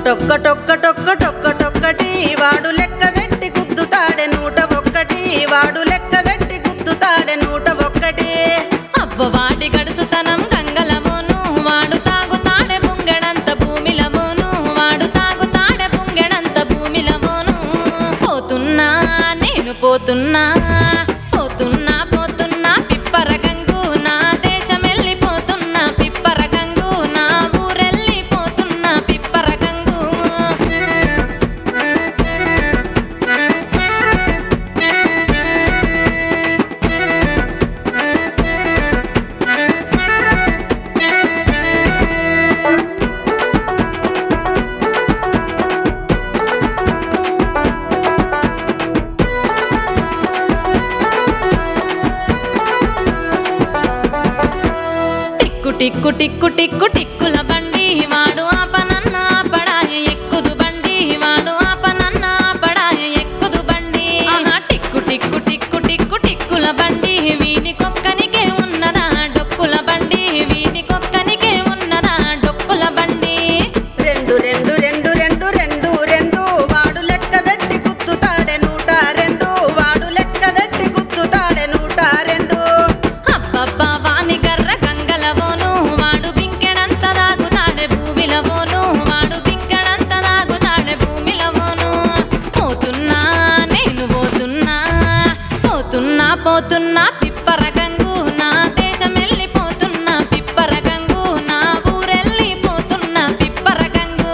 నూటొక్కటొక్కటొక్కటొక్కటొక్కటి వాడు లెక్క పెట్టి గుద్దుతాడే నూట ఒక్కటి వాడు లెక్క పెట్టి గుద్దుతాడే నూట ఒక్కటి అవ్వవాడి గడుసుతనం గంగలమోను వాడు తాగుతాడే పుంగెడంత భూమిలమోను వాడు తాగుతాడే పుంగెడంత భూమిలమోను పోతున్నా నేను పోతున్నా పోతున్నా పోతున్నా పిప్పర గంగు నా దేశం వెళ్ళిపోతున్నా పిప్పర గంగు నా ఊరెళ్ళిపోతున్నా పిప్పర గంగు టిక్కు టిక్కు టిక్కు టిక్కు టిక్కుల బండి వాడు ఆపనన్న ఆపడాయ ఎక్కుదు బండి వాడు ఆపనన్న ఆపడాయ ఎక్కుదు బండి ఆహా, టిక్కు టిక్కు టిక్కు టిక్కు టిక్కుల బండి వీని కొక్కనికే ఉన్నదా డొక్కుల బండి వీని కొక్కనికే ఉన్నదా డొక్కుల బండి రెండు రెండు రెండు రెండు రెండు రెండు వాడు లెక్క పెట్టి గుద్దుతాడే నూట రెండు వాడు లెక్క పెట్టి గుద్దుతాడే నూట రెండు అబ్బబ్బా వాని గర్ర గంగలవోను వాడు బింకెడంత దాగుతాడే భూమిలవోను వాడు బింకెడంత దాగుతాడే భూమిలవోను పోతున్నా నేను పోతున్నా పోతున్నా పోతున్నా పిప్పర గంగు నా దేశం వెళ్ళిపోతున్నా పిప్పర గంగు నా ఊరెళ్ళిపోతున్నా పిప్పర గంగు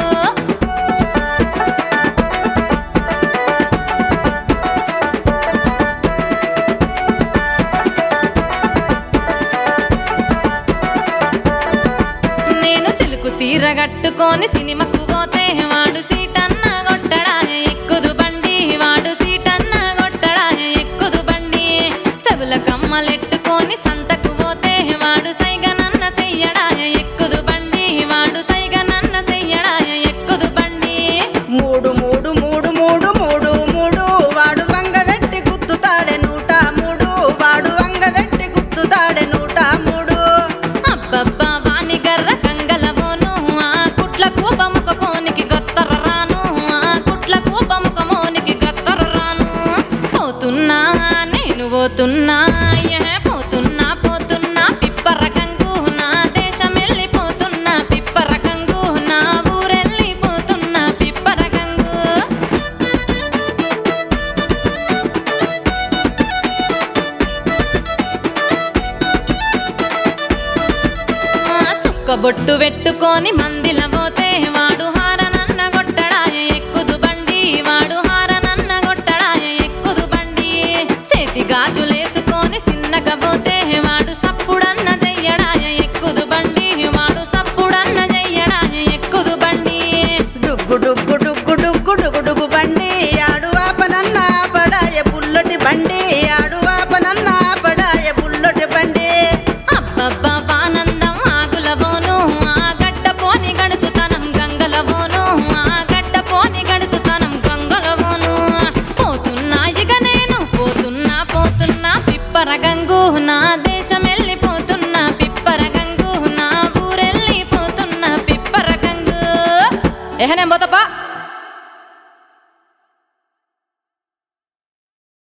నేను సిలుకు సీర కట్టుకొని సినిమాకు పోతే వాడు సీటన్న కొట్టడాయ ఎక్కుదు బండి వాడు సీటన్న కొట్టడాయ ఎక్కుదు బండి సెవుల కమ్మలెట్టుకొని సంతకు పోతే వాడు సైగనన్న చెయ్యడాయ ఎక్కుదు బండి వాడు సైగనన్న చెయ్యడాయ ఎక్కుదు బండి మూడు మూడు మూడు మూడు మూడు మూడు వాడు వంగ పెట్టి గుద్దుతాడే నూట మూడు వాడు వంగ పెట్టి గుద్దుతాడే నూట మూడు అబ్బబ్బా వాని గర్ర కంగలమోను ఆ కుట్ల కూపముక పోనికి గత్తర రాను ఆ కుట్ల కూపముక మోనికి గత్తర రాను పోతున్నా నేను పోతున్నా ఏ పోతున్నా పోతున్నా పిప్పర గంగు నా దేశం వెళ్ళిపోతున్నా పిప్పర గంగు నా ఊరెళ్ళిపోతున్నా పిప్పర గంగు ఆ సుక్క బొట్టు పెట్టుకొని మందిల పోతే వాడు హారనన్న కొట్టడాయ ఎక్కుదు బండి వాడు హారనన్న కొట్టడాయ ఎక్కుదు బండి చేతి గాజులేసుకొని సిన్నగా పోతే వాడు సప్పుడన్న చెయ్యడాయ ఎక్కుదు బండి వాడు సప్పుడన్న చెయ్యడాయ ఎక్కుదు బండి డుగ్గు డుగ్గు డుగ్గు డుగ్గు డుగ్గు డుగ్గు బండి ఆడు ఆపనన్న పడాయ బుల్లటి బండి ఆడు ఆపనన్న పడాయ బుల్లటి బండి అబ్బబ్బా వానందం ఆగులవోను ఆ గడ్డ పోని గడుసుతనం గంగలవోను ఆ గడ్డ పోని గడుసుతనం గంగలవోను పోతున్నా ఇక నేను పోతున్నా పోతున్నా పిప్పర గంగు నా దేశం వెళ్ళిపోతున్నా పిప్పర గంగు నా ఊరెళ్ళిపోతున్నా పిప్పర గంగు ఏహనే పోతపా